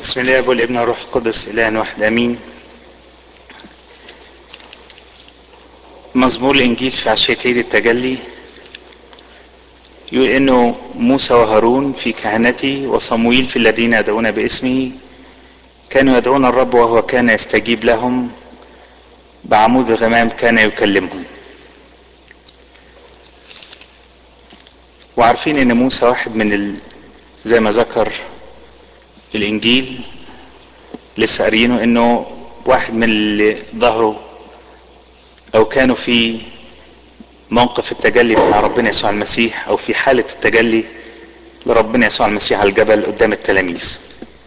بسم الله والابن والروح القدس اله واحد امين مزمور الانجيل في عشية عيد التجلي يقول انه موسى وهارون في كهنتي وصمويل في الذين يدعون باسمه كانوا يدعون الرب وهو كان يستجيب لهم بعمود الغمام كان يكلمهم وعارفين ان موسى واحد من ال... زي ما ذكر الانجيل لسه قاريينه انه واحد من اللي ظهروا او كانوا في موقف التجلي بتاع ربنا يسوع المسيح او في حالة التجلي لربنا يسوع المسيح على الجبل قدام التلاميذ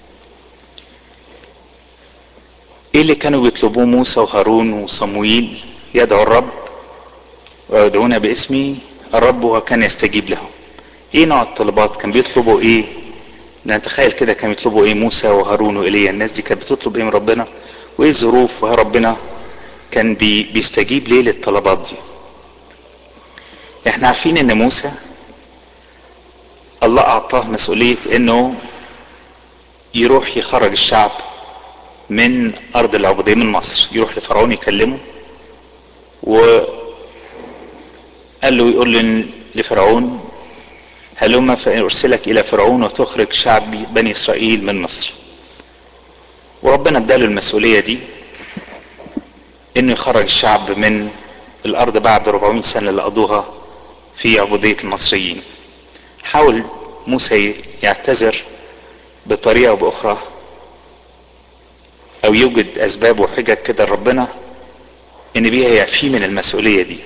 ايه اللي كانوا بيطلبوه موسى وهارون وصمويل يدعو الرب ويدعون باسمه الرب وكان يستجيب لهم ايه نوع الطلبات كان بيطلبوا ايه نتخيل كده كانوا يطلبوا ايه موسى وهارون وايليا الناس دي كانت بتطلب ايه من ربنا وايه الظروف ربنا كان بي بيستجيب ليه للطلبات دي احنا عارفين ان موسى الله اعطاه مسؤولية انه يروح يخرج الشعب من ارض العبودية من مصر يروح لفرعون يكلمه و قال له يقول لفرعون هلما فارسلك الى فرعون وتخرج شعب بني اسرائيل من مصر وربنا اداله المسؤولية دي انه يخرج الشعب من الارض بعد 400 سنة اللي قضوها في عبودية المصريين حاول موسى يعتذر بطريقة او باخرى او يوجد اسباب وحجج كده لربنا ان بيها يعفيه من المسؤولية دي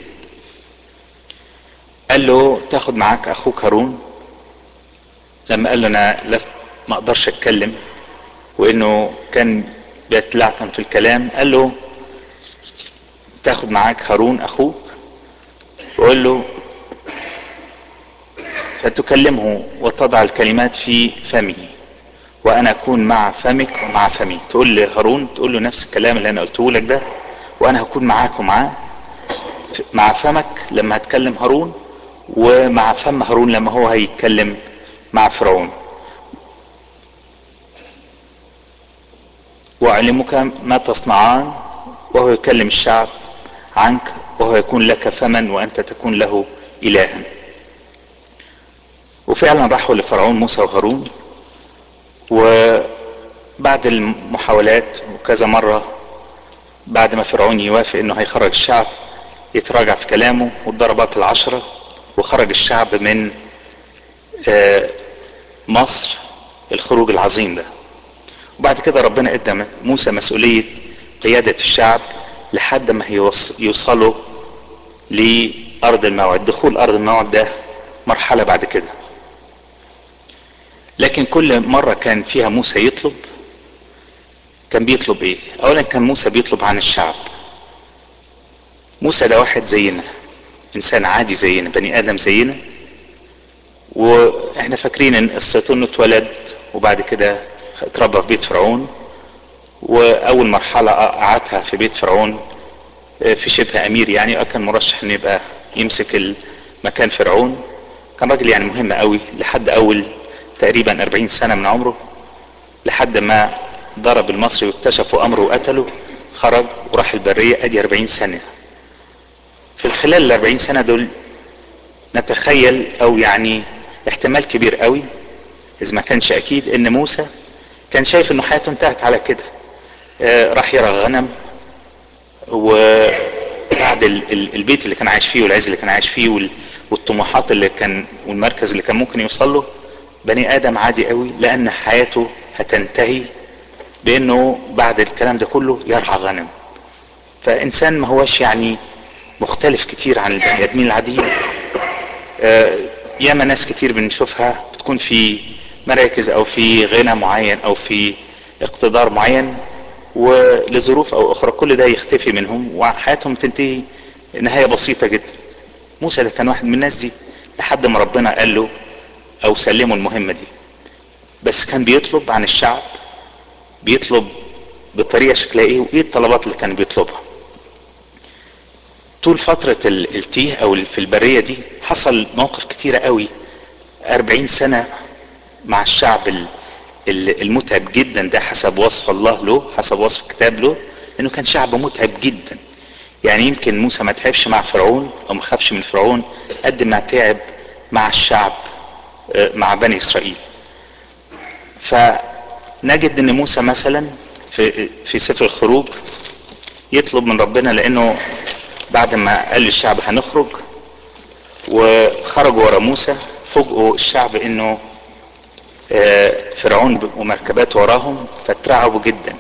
قال له تاخد معاك اخوك هارون لما قال له انا لست ما اقدرش اتكلم وانه كان بيتلعثم في الكلام قال له تاخد معاك هارون اخوك وقول له فتكلمه وتضع الكلمات في فمه وانا اكون مع فمك ومع فمي تقول لهارون تقول له نفس الكلام اللي انا قلته لك ده وانا هكون معاك ومعاه مع فمك لما هتكلم هارون ومع فم هارون لما هو هيتكلم مع فرعون واعلمك ما تصنعان وهو يكلم الشعب عنك وهو يكون لك فما وانت تكون له الها وفعلا راحوا لفرعون موسى وهارون وبعد المحاولات وكذا مرة بعد ما فرعون يوافق انه هيخرج الشعب يتراجع في كلامه والضربات العشرة وخرج الشعب من مصر الخروج العظيم ده وبعد كده ربنا ادى موسى مسؤولية قيادة الشعب لحد ما يوصلوا لأرض الموعد دخول أرض الموعد ده مرحلة بعد كده لكن كل مرة كان فيها موسى يطلب كان بيطلب ايه اولا كان موسى بيطلب عن الشعب موسى ده واحد زينا انسان عادي زينا بني ادم زينا واحنا فاكرين ان قصته انه اتولد وبعد كده اتربى في بيت فرعون واول مرحلة قعدها في بيت فرعون في شبه امير يعني كان مرشح انه يبقى يمسك مكان فرعون كان راجل يعني مهم قوي لحد اول تقريبا 40 سنة من عمره لحد ما ضرب المصري واكتشفوا امره وقتله خرج وراح البرية ادي 40 سنة في خلال ال 40 سنة دول نتخيل او يعني احتمال كبير قوي اذا ما كانش اكيد ان موسى كان شايف انه حياته انتهت على كده آه راح يرى غنم وبعد البيت اللي كان عايش فيه والعز اللي كان عايش فيه والطموحات اللي كان والمركز اللي كان ممكن يوصل له بني ادم عادي قوي لان حياته هتنتهي بانه بعد الكلام ده كله يرعى غنم فانسان ما هوش يعني مختلف كتير عن البني ادمين العاديين آه ياما ناس كتير بنشوفها بتكون في مراكز او في غنى معين او في اقتدار معين ولظروف او اخرى كل ده يختفي منهم وحياتهم تنتهي نهايه بسيطه جدا موسى ده كان واحد من الناس دي لحد ما ربنا قال له او سلمه المهمه دي بس كان بيطلب عن الشعب بيطلب بطريقه شكلها ايه وايه الطلبات اللي كان بيطلبها طول فترة التيه او في البرية دي حصل مواقف كتيرة قوي اربعين سنة مع الشعب المتعب جدا ده حسب وصف الله له حسب وصف الكتاب له انه كان شعب متعب جدا يعني يمكن موسى ما تعبش مع فرعون او ما خافش من فرعون قد ما تعب مع الشعب مع بني اسرائيل فنجد ان موسى مثلا في في سفر الخروج يطلب من ربنا لانه بعد ما قال للشعب هنخرج وخرجوا ورا موسى فوجئوا الشعب انه فرعون ومركبات وراهم فاترعبوا جدا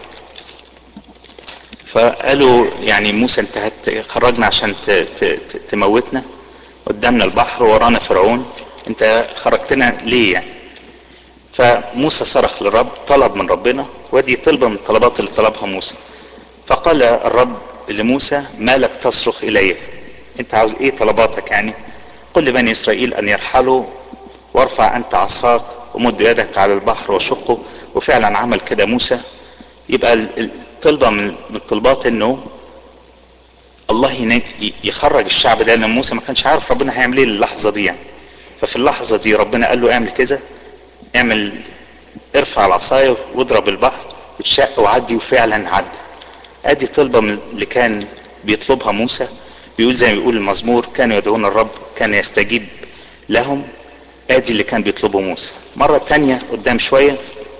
فقالوا يعني موسى انت هتخرجنا عشان تموتنا قدامنا البحر ورانا فرعون انت خرجتنا ليه يعني فموسى صرخ للرب طلب من ربنا ودي طلبة من الطلبات اللي طلبها موسى فقال الرب لموسى ما لك تصرخ الي انت عاوز ايه طلباتك يعني قل لبني اسرائيل ان يرحلوا وارفع انت عصاك ومد يدك على البحر وشقه وفعلا عمل كده موسى يبقى الطلبة من الطلبات انه الله يخرج الشعب ده لان موسى ما كانش عارف ربنا هيعمل ايه اللحظة دي يعني ففي اللحظة دي ربنا قال له اعمل كذا اعمل ارفع العصاية واضرب البحر اتشق وعدي وفعلا عدى ادي طلبة من اللي كان بيطلبها موسى بيقول زي ما بيقول المزمور كانوا يدعون الرب كان يستجيب لهم ادي اللي كان بيطلبه موسى مرة تانية قدام شوية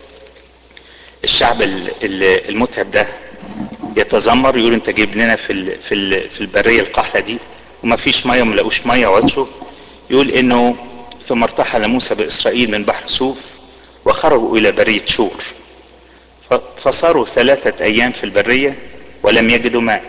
الشعب المتعب ده يتذمر يقول انت جايب لنا في ال في ال في البريه القحله دي وما فيش ميه وما لقوش ميه وعطشوا يقول انه ثم ارتحل موسى باسرائيل من بحر سوف وخرجوا الى بريه شور فصاروا ثلاثه ايام في البريه ولم يجدوا ماء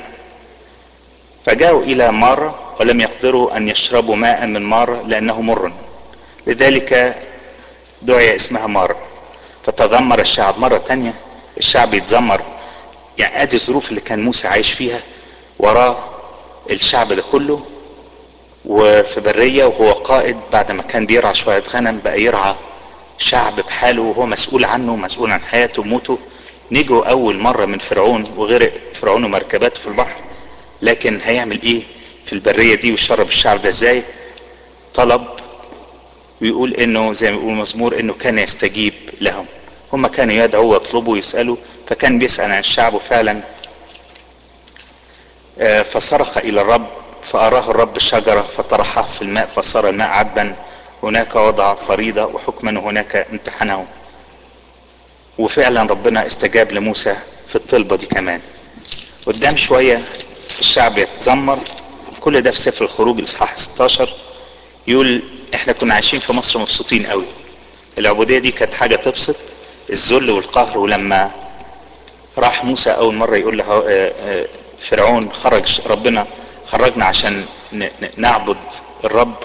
فجاءوا الى ماره ولم يقدروا ان يشربوا ماء من ماره لانه مر لذلك دعي اسمها ماره فتذمر الشعب مرة تانية الشعب يتذمر يعني ادي الظروف اللي كان موسى عايش فيها وراه الشعب ده كله وفي برية وهو قائد بعد ما كان بيرعى شوية غنم بقى يرعى شعب بحاله وهو مسؤول عنه مسؤول عن حياته وموته نجوا اول مرة من فرعون وغرق فرعون ومركباته في البحر لكن هيعمل ايه في البرية دي ويشرب الشعب ده ازاي طلب ويقول انه زي ما يقول مزمور انه كان يستجيب لهم هم كانوا يدعوا ويطلبوا ويسألوا فكان بيسأل عن الشعب وفعلا فصرخ الى الرب فاراه الرب شجرة فطرحها في الماء فصار الماء عذبا هناك وضع فريضة وحكما هناك امتحنه وفعلا ربنا استجاب لموسى في الطلبة دي كمان قدام شوية الشعب يتذمر كل ده في سفر الخروج الاصحاح 16 يقول احنا كنا عايشين في مصر مبسوطين قوي العبودية دي كانت حاجة تبسط الذل والقهر ولما راح موسى اول مرة يقول له فرعون خرج ربنا خرجنا عشان نعبد الرب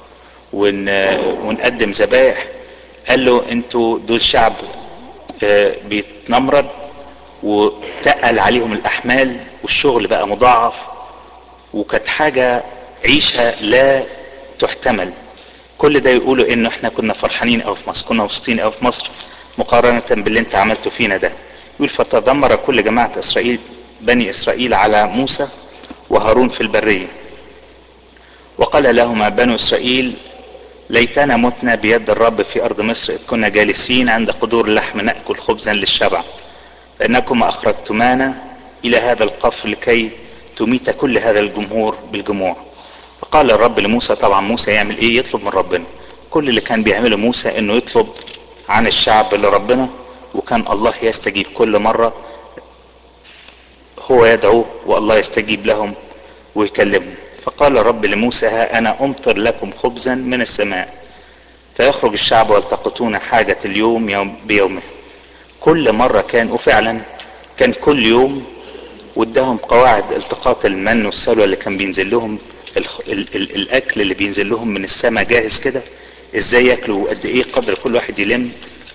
ونقدم ذبائح قال له انتوا دول شعب بيتنمرد وتقل عليهم الاحمال والشغل بقى مضاعف وكانت حاجة عيشة لا تحتمل كل ده يقولوا انه احنا كنا فرحانين قوي في مصر كنا مبسوطين قوي في مصر مقارنة باللي انت عملته فينا ده يقول فتذمر كل جماعة اسرائيل بني اسرائيل على موسى وهارون في البرية وقال لهما بنو اسرائيل ليتنا متنا بيد الرب في ارض مصر اذ كنا جالسين عند قدور اللحم ناكل خبزا للشبع فانكما اخرجتمانا الى هذا القفر لكي تميت كل هذا الجمهور بالجموع فقال الرب لموسى طبعا موسى يعمل ايه يطلب من ربنا كل اللي كان بيعمله موسى انه يطلب عن الشعب لربنا وكان الله يستجيب كل مرة هو يدعو والله يستجيب لهم ويكلمهم فقال الرب لموسى ها انا امطر لكم خبزا من السماء فيخرج الشعب والتقطون حاجة اليوم يوم بيومه كل مرة كان وفعلا كان كل يوم واداهم قواعد التقاط المن والسلوى اللي كان بينزل لهم ال ال ال الاكل اللي بينزل لهم من السماء جاهز كده ازاي ياكلوا وقد ايه قدر كل واحد يلم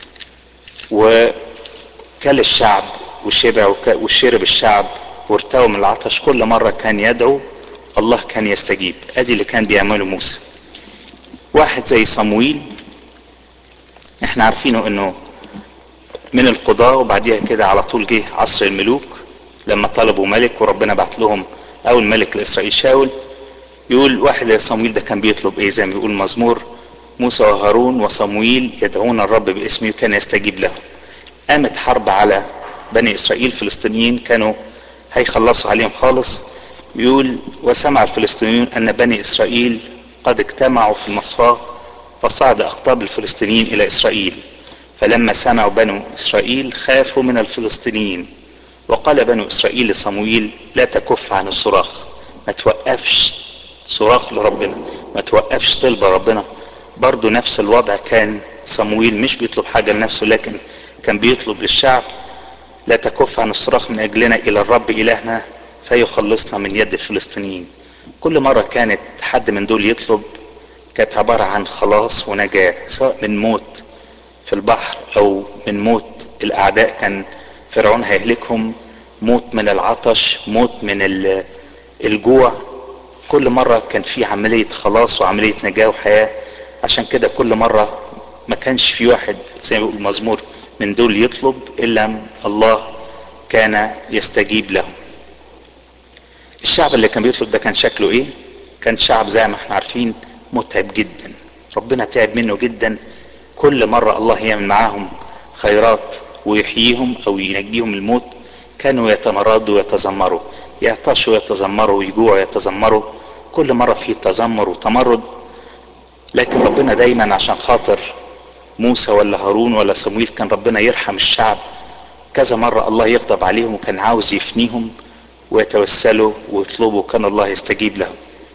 وكل الشعب وشبع وشرب الشعب وارتوى من العطش كل مرة كان يدعو الله كان يستجيب ادي اللي كان بيعمله موسى واحد زي صمويل احنا عارفينه انه من القضاة وبعديها كده على طول جه عصر الملوك لما طلبوا ملك وربنا بعت لهم اول ملك لاسرائيل شاول يقول واحد زي صمويل ده كان بيطلب ايه زي ما بيقول مزمور موسى وهارون وصمويل يدعون الرب باسمه كان يستجيب له قامت حرب على بني اسرائيل فلسطينيين كانوا هيخلصوا عليهم خالص يقول وسمع الفلسطينيون ان بني اسرائيل قد اجتمعوا في المصفاه فصعد اقطاب الفلسطينيين الى اسرائيل فلما سمعوا بنو اسرائيل خافوا من الفلسطينيين وقال بنو اسرائيل لصمويل لا تكف عن الصراخ ما توقفش صراخ لربنا ما توقفش طلب ربنا برضو نفس الوضع كان صمويل مش بيطلب حاجة لنفسه لكن كان بيطلب للشعب لا تكف عن الصراخ من اجلنا الى الرب الهنا فيخلصنا من يد الفلسطينيين كل مرة كانت حد من دول يطلب كانت عبارة عن خلاص ونجاة سواء من موت في البحر او من موت الاعداء كان فرعون هيهلكهم موت من العطش موت من الجوع كل مرة كان في عملية خلاص وعملية نجاة وحياة عشان كده كل مرة ما كانش في واحد زي ما بيقول المزمور من دول يطلب الا الله كان يستجيب له الشعب اللي كان بيطلب ده كان شكله ايه كان شعب زي ما احنا عارفين متعب جدا ربنا تعب منه جدا كل مرة الله يعمل معاهم خيرات ويحييهم او ينجيهم الموت كانوا يتمردوا ويتذمروا يعطشوا ويتذمروا ويجوعوا ويتذمروا كل مرة فيه تذمر وتمرد لكن ربنا دايما عشان خاطر موسى ولا هارون ولا صمويل كان ربنا يرحم الشعب كذا مرة الله يغضب عليهم وكان عاوز يفنيهم ويتوسلوا ويطلبوا كان الله يستجيب لهم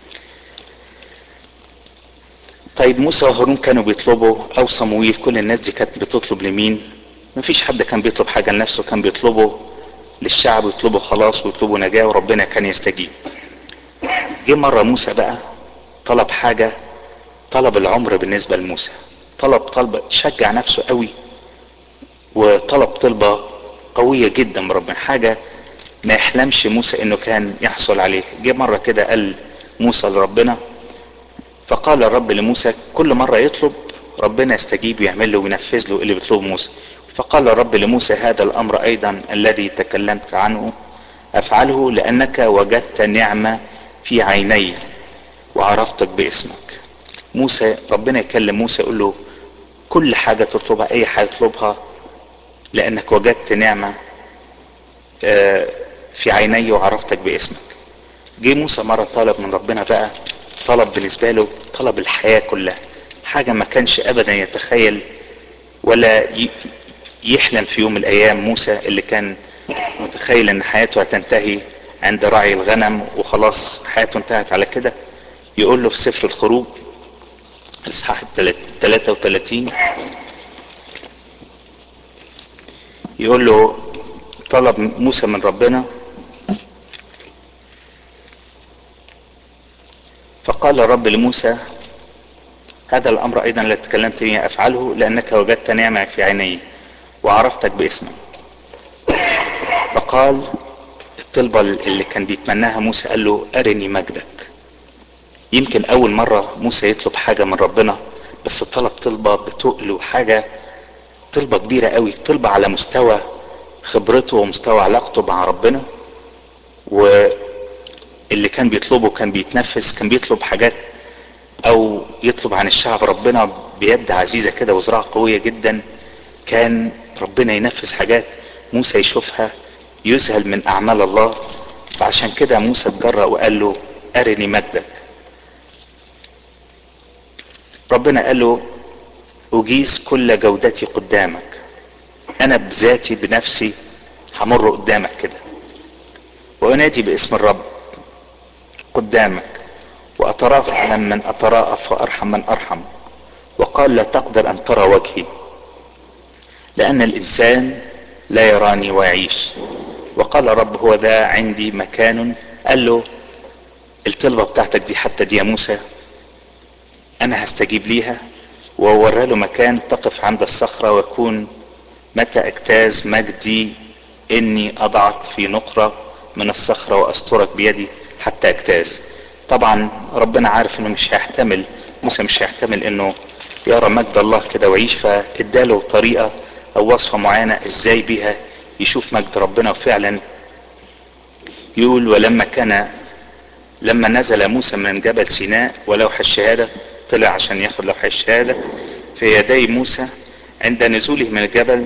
طيب موسى وهارون كانوا بيطلبوا او صمويل كل الناس دي كانت بتطلب لمين مفيش حد كان بيطلب حاجة لنفسه كان بيطلبوا للشعب ويطلبوا خلاص ويطلبوا نجاة وربنا كان يستجيب جه مرة موسى بقى طلب حاجة طلب العمر بالنسبة لموسى طلب طلب شجع نفسه قوي وطلب طلبة قوية جدا من ربنا حاجة ما يحلمش موسى انه كان يحصل عليه جه مرة كده قال موسى لربنا فقال الرب لموسى كل مرة يطلب ربنا يستجيب ويعمل له وينفذ له اللي بيطلبه موسى فقال الرب لموسى هذا الامر ايضا الذي تكلمت عنه افعله لانك وجدت نعمة في عيني وعرفتك باسمك موسى ربنا يكلم موسى يقول له كل حاجة تطلبها اي حاجة تطلبها لانك وجدت نعمة في عيني وعرفتك باسمك جه موسى مرة طلب من ربنا بقى طلب بالنسبة له طلب الحياة كلها حاجة ما كانش ابدا يتخيل ولا يحلم في يوم من الايام موسى اللي كان متخيل ان حياته هتنتهي عند راعي الغنم وخلاص حياته انتهت على كده يقول له في سفر الخروج الاصحاح 33 يقول له طلب موسى من ربنا فقال الرب لموسى هذا الامر ايضا الذي تكلمت به افعله لانك وجدت نعمه في عيني وعرفتك باسمك فقال الطلبة اللي كان بيتمناها موسى قال له ارني مجدك يمكن اول مرة موسى يطلب حاجة من ربنا بس طلب طلبة بتقل وحاجة طلبة كبيرة قوي طلبة على مستوى خبرته ومستوى علاقته مع ربنا واللي كان بيطلبه كان بيتنفذ كان بيطلب حاجات او يطلب عن الشعب ربنا بيد عزيزة كده وزراعة قوية جدا كان ربنا ينفذ حاجات موسى يشوفها يذهل من اعمال الله فعشان كده موسى اتجرأ وقال له ارني مجدك ربنا قال له اجيز كل جودتي قدامك انا بذاتي بنفسي همر قدامك كده وانادي باسم الرب قدامك واتراف على من اتراءف وارحم من ارحم وقال لا تقدر ان ترى وجهي لان الانسان لا يراني ويعيش وقال الرب هو ذا عندي مكان قال له الطلبة بتاعتك دي حتى دي يا موسى انا هستجيب ليها وورى له مكان تقف عند الصخرة ويكون متى اجتاز مجدي اني اضعك في نقرة من الصخرة واسترك بيدي حتى اجتاز طبعا ربنا عارف انه مش هيحتمل موسى مش هيحتمل انه يرى مجد الله كده ويعيش فاداله طريقة او وصفة معينة ازاي بيها يشوف مجد ربنا وفعلا يقول ولما كان لما نزل موسى من جبل سيناء ولوح الشهادة طلع عشان ياخد لوح الشهادة في يدي موسى عند نزوله من الجبل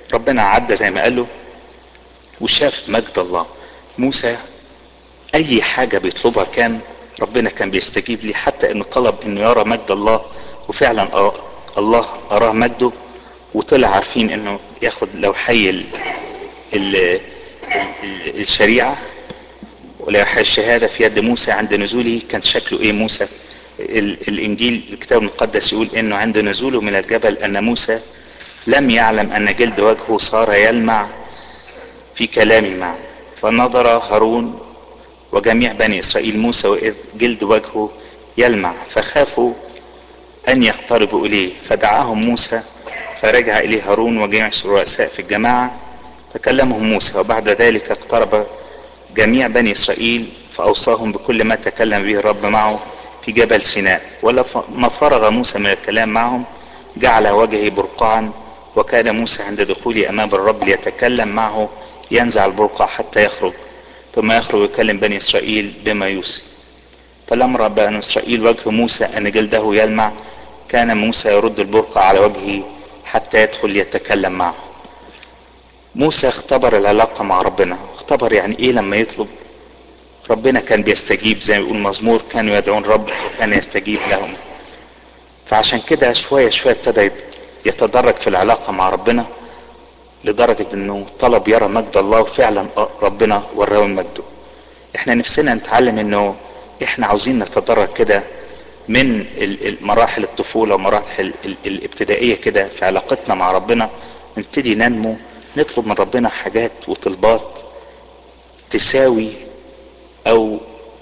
ربنا عدى زي ما قال له وشاف مجد الله موسى اي حاجة بيطلبها كان ربنا كان بيستجيب ليه حتى انه طلب انه يرى مجد الله وفعلا الله اراه مجده وطلع عارفين انه ياخد لو حي ال ال ال الشريعة ولو حي الشهادة في يد موسى عند نزوله كان شكله ايه موسى الانجيل الكتاب المقدس يقول انه عند نزوله من الجبل ان موسى لم يعلم ان جلد وجهه صار يلمع في كلام معه فنظر هارون وجميع بني اسرائيل موسى واذ جلد وجهه يلمع فخافوا ان يقتربوا اليه فدعاهم موسى فرجع اليه هارون وجميع الرؤساء في الجماعه فكلمهم موسى وبعد ذلك اقترب جميع بني اسرائيل فاوصاهم بكل ما تكلم به الرب معه في جبل سيناء ولما فرغ موسى من الكلام معهم جعل وجهه برقعا وكان موسى عند دخوله امام الرب ليتكلم معه ينزع البرقع حتى يخرج ثم يخرج ويكلم بني اسرائيل بما يوصي فلما راى بني اسرائيل وجه موسى ان جلده يلمع كان موسى يرد البرقع على وجهه حتى يدخل يتكلم معه موسى اختبر العلاقة مع ربنا اختبر يعني ايه لما يطلب ربنا كان بيستجيب زي ما يقول مزمور كانوا يدعون رب وكان يستجيب لهم فعشان كده شوية شوية ابتدى يتدرج في العلاقة مع ربنا لدرجة انه طلب يرى مجد الله وفعلا ربنا وراه مجده احنا نفسنا نتعلم انه احنا عاوزين نتدرج كده من مراحل الطفولة ومراحل الابتدائية كده في علاقتنا مع ربنا نبتدي ننمو نطلب من ربنا حاجات وطلبات تساوي او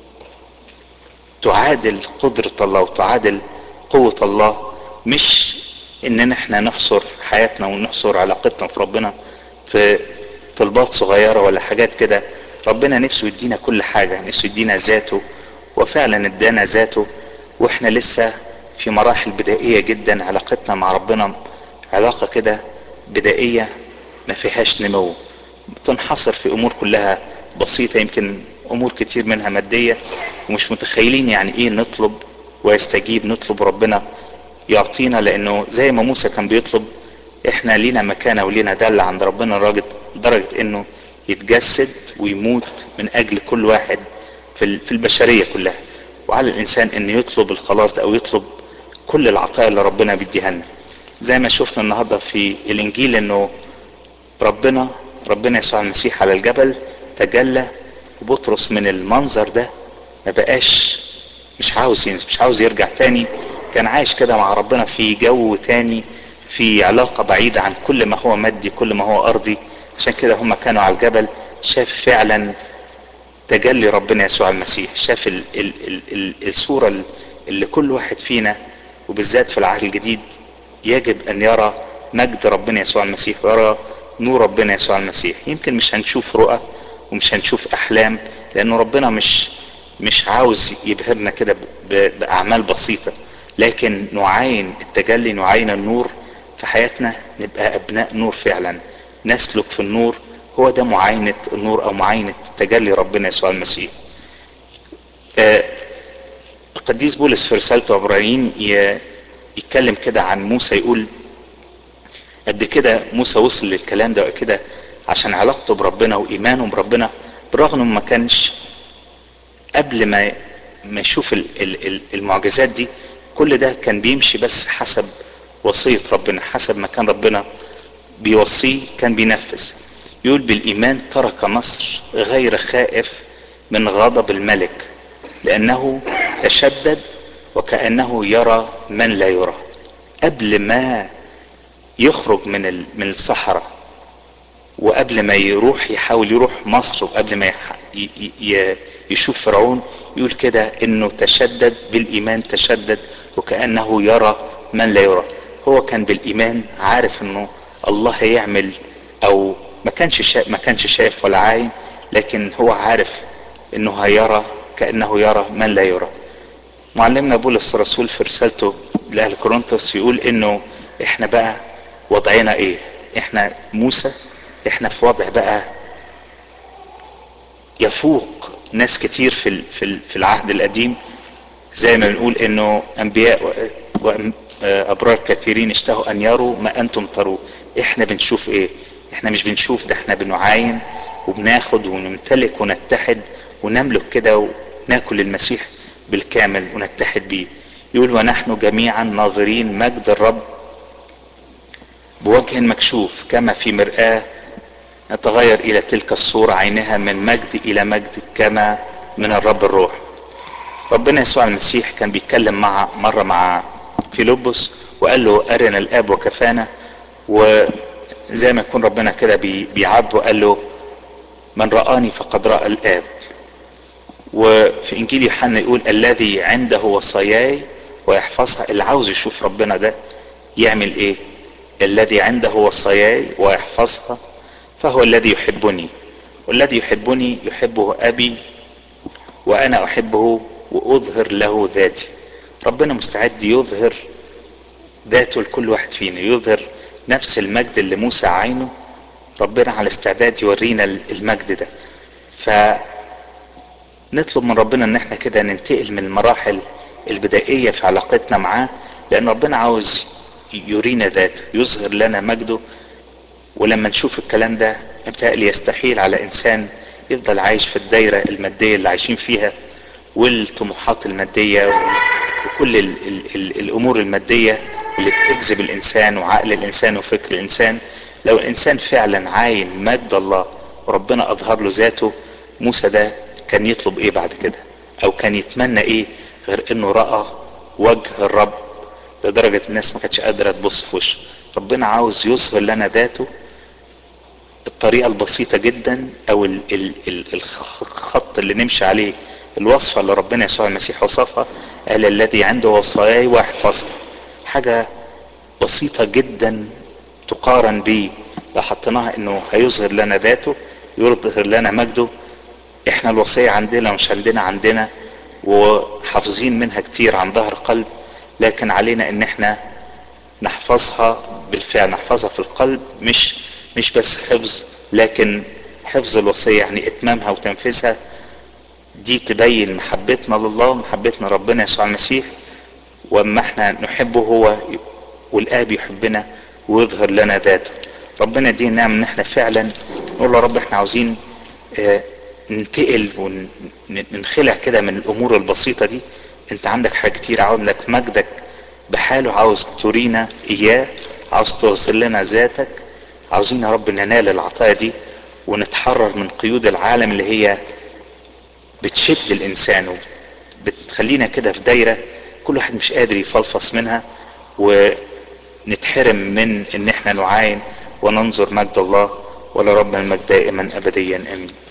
تعادل قدرة الله وتعادل قوة الله مش اننا احنا نحصر حياتنا ونحصر علاقتنا في ربنا في طلبات صغيرة ولا حاجات كده ربنا نفسه يدينا كل حاجة نفسه يدينا ذاته وفعلا ادانا ذاته واحنا لسه في مراحل بدائية جدا علاقتنا مع ربنا علاقة كده بدائية ما فيهاش نمو تنحصر في امور كلها بسيطة يمكن امور كتير منها مادية ومش متخيلين يعني ايه نطلب ويستجيب نطلب ربنا يعطينا لانه زي ما موسى كان بيطلب احنا لينا مكانة ولينا دلة عند ربنا لدرجة درجة انه يتجسد ويموت من اجل كل واحد في في البشرية كلها وعلى الانسان انه يطلب الخلاص ده او يطلب كل العطايا اللي ربنا بيديها لنا زي ما شفنا النهاردة في الانجيل انه ربنا ربنا يسوع المسيح على الجبل تجلى وبطرس من المنظر ده ما بقاش مش عاوز ينزل مش عاوز يرجع تاني كان عايش كده مع ربنا في جو تاني في علاقة بعيدة عن كل ما هو مادي كل ما هو أرضي عشان كده هم كانوا على الجبل شاف فعلا تجلي ربنا يسوع المسيح شاف ال ال ال ال الصورة اللي كل واحد فينا وبالذات في العهد الجديد يجب أن يرى مجد ربنا يسوع المسيح ويرى نور ربنا يسوع المسيح يمكن مش هنشوف رؤى ومش هنشوف أحلام لأنه ربنا مش مش عاوز يبهرنا كده بأعمال بسيطة لكن نعاين التجلي نعاين النور في حياتنا نبقى أبناء نور فعلا نسلك في النور هو ده معاينة النور أو معاينة تجلي ربنا يسوع المسيح آه القديس بولس في رسالته عبرانيين يتكلم كده عن موسى يقول قد كده موسى وصل للكلام ده كده عشان علاقته بربنا وإيمانه بربنا بالرغم ما كانش قبل ما ما يشوف المعجزات دي كل ده كان بيمشي بس حسب وصية ربنا حسب ما كان ربنا بيوصيه كان بينفذ يقول بالإيمان ترك مصر غير خائف من غضب الملك لأنه تشدد وكأنه يرى من لا يرى قبل ما يخرج من من الصحراء وقبل ما يروح يحاول يروح مصر وقبل ما يشوف فرعون يقول كده انه تشدد بالايمان تشدد وكانه يرى من لا يرى هو كان بالايمان عارف انه الله هيعمل او ما كانش شايف ما كانش شايف ولا عاين لكن هو عارف انه هيرى كانه يرى من لا يرى معلمنا بولس الرسول في رسالته لاهل كورنثوس يقول انه احنا بقى وضعنا ايه احنا موسى احنا في وضع بقى يفوق ناس كتير في في في العهد القديم زي ما بنقول انه انبياء وابرار كثيرين اشتهوا ان يروا ما انتم تروا احنا بنشوف ايه احنا مش بنشوف ده احنا بنعاين وبناخد ونمتلك ونتحد ونملك كده وناكل المسيح بالكامل ونتحد بيه يقول ونحن جميعا ناظرين مجد الرب بوجه مكشوف كما في مرآة نتغير إلى تلك الصورة عينها من مجد إلى مجد كما من الرب الروح ربنا يسوع المسيح كان بيتكلم مع مرة مع فيلبس وقال له أرنا الآب وكفانا وزي ما يكون ربنا كده بيعاتبه قال له من رآني فقد رأى الآب وفي إنجيل يوحنا يقول الذي عنده وصاياي ويحفظها اللي عاوز يشوف ربنا ده يعمل إيه الذي عنده وصاياي ويحفظها فهو الذي يحبني والذي يحبني يحبه أبي وأنا أحبه وأظهر له ذاتي ربنا مستعد يظهر ذاته لكل واحد فينا يظهر نفس المجد اللي موسى عينه ربنا على استعداد يورينا المجد ده فنطلب من ربنا ان احنا كده ننتقل من المراحل البدائية في علاقتنا معاه لان ربنا عاوز يرينا ذاته يظهر لنا مجده ولما نشوف الكلام ده متهيألي يستحيل على انسان يفضل عايش في الدايرة المادية اللي عايشين فيها والطموحات المادية وكل ال ال ال الامور المادية اللي بتجذب الانسان وعقل الانسان وفكر الانسان لو الانسان فعلا عاين مجد الله وربنا اظهر له ذاته موسى ده كان يطلب ايه بعد كده او كان يتمنى ايه غير انه رأى وجه الرب لدرجة الناس ما كانتش قادرة تبص في وشه ربنا عاوز يظهر لنا ذاته الطريقة البسيطة جدا او ال ال ال الخط اللي نمشي عليه الوصفة اللي ربنا يسوع المسيح وصفها قال الذي عنده وصاياي ويحفظها حاجة بسيطة جدا تقارن بيه لو حطيناها انه هيظهر لنا ذاته يظهر لنا مجده احنا الوصية عندنا ومش عندنا عندنا وحافظين منها كتير عن ظهر قلب لكن علينا ان احنا نحفظها بالفعل نحفظها في القلب مش مش بس حفظ لكن حفظ الوصية يعني اتمامها وتنفيذها دي تبين محبتنا لله ومحبتنا ربنا يسوع المسيح واما احنا نحبه هو والاب يحبنا ويظهر لنا ذاته ربنا يدينا نعم ان احنا فعلا نقول يا رب احنا عاوزين اه ننتقل وننخلع كده من الامور البسيطة دي انت عندك حاجة كتير عاوز لك مجدك بحاله عاوز ترينا اياه عاوز توصل لنا ذاتك عاوزين يا رب ننال العطايا دي ونتحرر من قيود العالم اللي هي بتشد الانسان بتخلينا كده في دايرة كل واحد مش قادر يفلفص منها ونتحرم من ان احنا نعاين وننظر مجد الله ولربنا المجد دائما ابديا امين